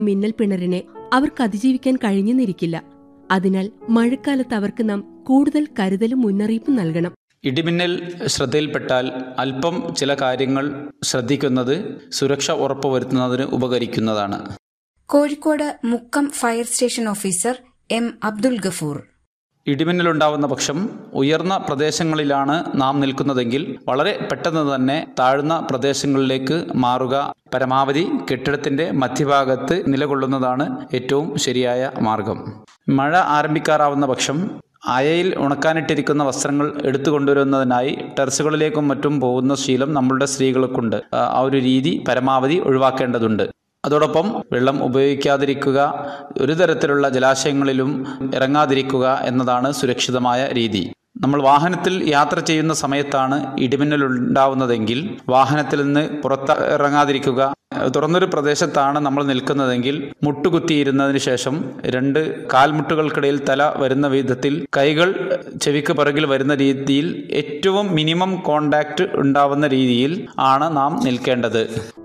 മിന്നൽ പിണറിനെ അവർക്ക് അതിജീവിക്കാൻ കഴിഞ്ഞെന്നിരിക്കില്ല അതിനാൽ മഴക്കാലത്ത് അവർക്ക് നാം കൂടുതൽ കരുതലും മുന്നറിയിപ്പും നൽകണം ഇടിമിന്നൽ ശ്രദ്ധയിൽപ്പെട്ടാൽ അല്പം ചില കാര്യങ്ങൾ ശ്രദ്ധിക്കുന്നത് സുരക്ഷ ഉറപ്പുവരുത്തുന്നതിന് ഉപകരിക്കുന്നതാണ് Kozhikode Mukkam fire station officer M Abdul Gafoor ഇടിമിന്നലുണ്ടാവുന്ന പക്ഷം ഉയർന്ന പ്രദേശങ്ങളിലാണ് നാം നിൽക്കുന്നതെങ്കിൽ വളരെ പെട്ടെന്ന് തന്നെ താഴ്ന്ന പ്രദേശങ്ങളിലേക്ക് മാറുക പരമാവധി കെട്ടിടത്തിന്റെ മധ്യഭാഗത്ത് നിലകൊള്ളുന്നതാണ് ഏറ്റവും ശരിയായ മാർഗം മഴ ആരംഭിക്കാറാവുന്ന പക്ഷം അയയിൽ ഉണക്കാനിട്ടിരിക്കുന്ന വസ്ത്രങ്ങൾ എടുത്തു കൊണ്ടുവരുന്നതിനായി ടെറസുകളിലേക്കും മറ്റും പോകുന്ന ശീലം നമ്മളുടെ സ്ത്രീകൾക്കുണ്ട് ആ ആ ഒരു രീതി പരമാവധി ഒഴിവാക്കേണ്ടതുണ്ട് അതോടൊപ്പം വെള്ളം ഉപയോഗിക്കാതിരിക്കുക ഒരു തരത്തിലുള്ള ജലാശയങ്ങളിലും ഇറങ്ങാതിരിക്കുക എന്നതാണ് സുരക്ഷിതമായ രീതി നമ്മൾ വാഹനത്തിൽ യാത്ര ചെയ്യുന്ന സമയത്താണ് ഇടിമിന്നൽ ഉണ്ടാവുന്നതെങ്കിൽ വാഹനത്തിൽ നിന്ന് പുറത്ത് ഇറങ്ങാതിരിക്കുക തുറന്നൊരു പ്രദേശത്താണ് നമ്മൾ നിൽക്കുന്നതെങ്കിൽ മുട്ടുകുത്തിയിരുന്നതിന് ശേഷം രണ്ട് കാൽമുട്ടുകൾക്കിടയിൽ തല വരുന്ന വിധത്തിൽ കൈകൾ ചെവിക്ക് പിറകിൽ വരുന്ന രീതിയിൽ ഏറ്റവും മിനിമം കോണ്ടാക്റ്റ് ഉണ്ടാവുന്ന രീതിയിൽ ആണ് നാം നിൽക്കേണ്ടത്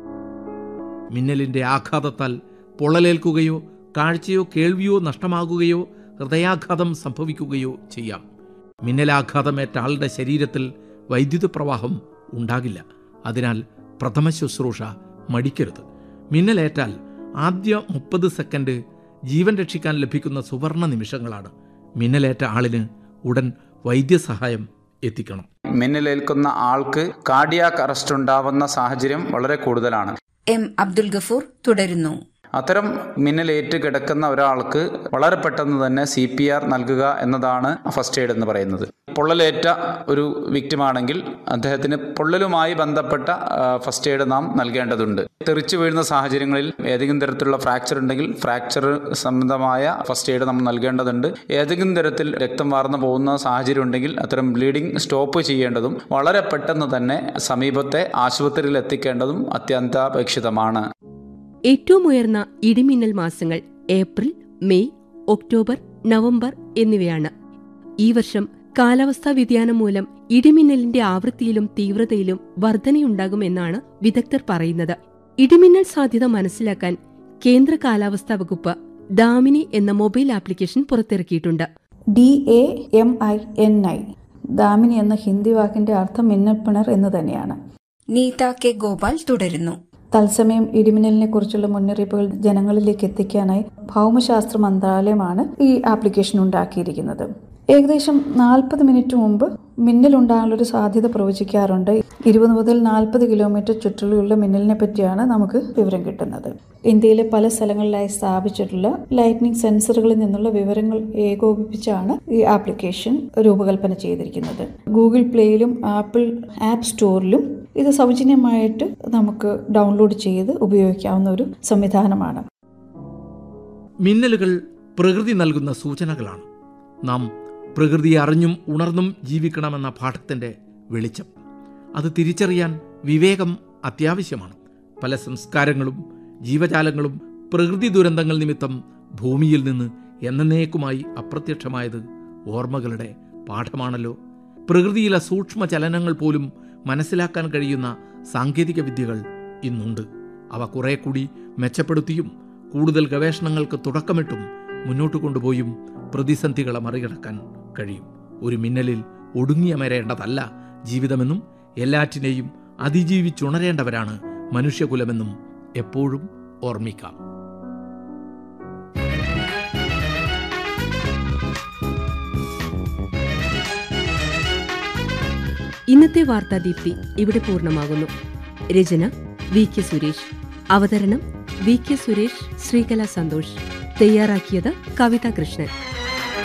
മിന്നലിന്റെ ആഘാതത്താൽ പൊള്ളലേൽക്കുകയോ കാഴ്ചയോ കേൾവിയോ നഷ്ടമാകുകയോ ഹൃദയാഘാതം സംഭവിക്കുകയോ ചെയ്യാം മിന്നലാഘാതമേറ്റ ആളുടെ ശരീരത്തിൽ വൈദ്യുത പ്രവാഹം ഉണ്ടാകില്ല അതിനാൽ പ്രഥമ ശുശ്രൂഷ മടിക്കരുത് മിന്നലേറ്റാൽ ആദ്യ മുപ്പത് സെക്കൻഡ് ജീവൻ രക്ഷിക്കാൻ ലഭിക്കുന്ന സുവർണ നിമിഷങ്ങളാണ് മിന്നലേറ്റ ആളിന് ഉടൻ വൈദ്യസഹായം എത്തിക്കണം മിന്നലേൽക്കുന്ന ആൾക്ക് കാർഡിയാക് അറസ്റ്റ് ഉണ്ടാവുന്ന സാഹചര്യം വളരെ കൂടുതലാണ് എം അബ്ദുൽ ഗഫൂർ തുടരുന്നു അത്തരം മിന്നലേറ്റ് കിടക്കുന്ന ഒരാൾക്ക് വളരെ പെട്ടെന്ന് തന്നെ സി പി ആർ നൽകുക എന്നതാണ് ഫസ്റ്റ് എയ്ഡ് എന്ന് പറയുന്നത് പൊള്ളലേറ്റ ഒരു വിക്റ്റിമാണെങ്കിൽ അദ്ദേഹത്തിന് പൊള്ളലുമായി ബന്ധപ്പെട്ട ഫസ്റ്റ് എയ്ഡ് നാം നൽകേണ്ടതുണ്ട് തെറിച്ചു വീഴുന്ന സാഹചര്യങ്ങളിൽ ഏതെങ്കിലും തരത്തിലുള്ള ഫ്രാക്ചർ ഉണ്ടെങ്കിൽ ഫ്രാക്ചർ സംബന്ധമായ ഫസ്റ്റ് എയ്ഡ് നമ്മൾ നൽകേണ്ടതുണ്ട് ഏതെങ്കിലും തരത്തിൽ രക്തം വാർന്നു പോകുന്ന സാഹചര്യം ഉണ്ടെങ്കിൽ അത്തരം ബ്ലീഡിംഗ് സ്റ്റോപ്പ് ചെയ്യേണ്ടതും വളരെ പെട്ടെന്ന് തന്നെ സമീപത്തെ ആശുപത്രിയിൽ എത്തിക്കേണ്ടതും അത്യന്താപേക്ഷിതമാണ് ഏറ്റവും ഉയർന്ന ഇടിമിന്നൽ മാസങ്ങൾ ഏപ്രിൽ മെയ് ഒക്ടോബർ നവംബർ എന്നിവയാണ് ഈ വർഷം കാലാവസ്ഥാ വ്യതിയാനം മൂലം ഇടിമിന്നലിന്റെ ആവൃത്തിയിലും തീവ്രതയിലും വർധനയുണ്ടാകുമെന്നാണ് വിദഗ്ധർ പറയുന്നത് ഇടിമിന്നൽ സാധ്യത മനസ്സിലാക്കാൻ കേന്ദ്ര കാലാവസ്ഥാ വകുപ്പ് ദാമിനി എന്ന മൊബൈൽ ആപ്ലിക്കേഷൻ പുറത്തിറക്കിയിട്ടുണ്ട് D A M I N I Damini എന്ന ഹിന്ദി വാക്കിന്റെ അർത്ഥം മിന്നൽപ്പിണർ എന്ന് തന്നെയാണ് നീത കെ ഗോപാൽ തുടരുന്നു തത്സമയം ഇടിമിന്നലിനെ കുറിച്ചുള്ള മുന്നറിയിപ്പുകൾ ജനങ്ങളിലേക്ക് എത്തിക്കാനായി ഭൗമശാസ്ത്ര മന്ത്രാലയമാണ് ഈ ആപ്ലിക്കേഷൻ ഉണ്ടാക്കിയിരിക്കുന്നത് ഏകദേശം നാൽപ്പത് മിനിറ്റ് മുമ്പ് മിന്നൽ ഉണ്ടാകാനുള്ളൊരു സാധ്യത പ്രവചിക്കാറുണ്ട് ഇരുപത് മുതൽ നാൽപ്പത് കിലോമീറ്റർ ചുറ്റളവിലുള്ള മിന്നലിനെ പറ്റിയാണ് നമുക്ക് വിവരം കിട്ടുന്നത് ഇന്ത്യയിലെ പല സ്ഥലങ്ങളിലായി സ്ഥാപിച്ചിട്ടുള്ള ലൈറ്റ്നിങ് സെൻസറുകളിൽ നിന്നുള്ള വിവരങ്ങൾ ഏകോപിപ്പിച്ചാണ് ഈ ആപ്ലിക്കേഷൻ രൂപകൽപ്പന ചെയ്തിരിക്കുന്നത് ഗൂഗിൾ പ്ലേയിലും ആപ്പിൾ ആപ്പ് സ്റ്റോറിലും ഇത് സൗജന്യമായിട്ട് നമുക്ക് ഡൗൺലോഡ് ചെയ്ത് ഉപയോഗിക്കാവുന്ന ഒരു സംവിധാനമാണ് മിന്നലുകൾ പ്രകൃതി നൽകുന്ന സൂചനകളാണ് നാം പ്രകൃതിയെ അറിഞ്ഞും ഉണർന്നും ജീവിക്കണമെന്ന പാഠത്തിന്റെ വെളിച്ചം അത് തിരിച്ചറിയാൻ വിവേകം അത്യാവശ്യമാണ് പല സംസ്കാരങ്ങളും ജീവജാലങ്ങളും പ്രകൃതി ദുരന്തങ്ങൾ നിമിത്തം ഭൂമിയിൽ നിന്ന് എന്നേക്കുമായി അപ്രത്യക്ഷമായത് ഓർമ്മകളുടെ പാഠമാണല്ലോ പ്രകൃതിയിലെ സൂക്ഷ്മ ചലനങ്ങൾ പോലും മനസ്സിലാക്കാൻ കഴിയുന്ന സാങ്കേതിക വിദ്യകൾ ഇന്നുണ്ട് അവ കുറെ കൂടി മെച്ചപ്പെടുത്തിയും കൂടുതൽ ഗവേഷണങ്ങൾക്ക് തുടക്കമിട്ടും മുന്നോട്ട് കൊണ്ടുപോയും പ്രതിസന്ധികളെ മറികടക്കാൻ കഴിയും ഒരു മിന്നലിൽ ഒടുങ്ങിയമരേണ്ടതല്ല ജീവിതമെന്നും എല്ലാറ്റിനെയും അതിജീവിച്ചുണരേണ്ടവരാണ് മനുഷ്യകുലമെന്നും എപ്പോഴും ഓർമ്മിക്കാം ഇന്നത്തെ വാർത്താദീപ്തി ഇവിടെ പൂർണ്ണമാകുന്നു രചന വി കെ സുരേഷ് അവതരണം വി കെ സുരേഷ് ശ്രീകല സന്തോഷ് തയ്യാറാക്കിയത് കവിത കൃഷ്ണൻ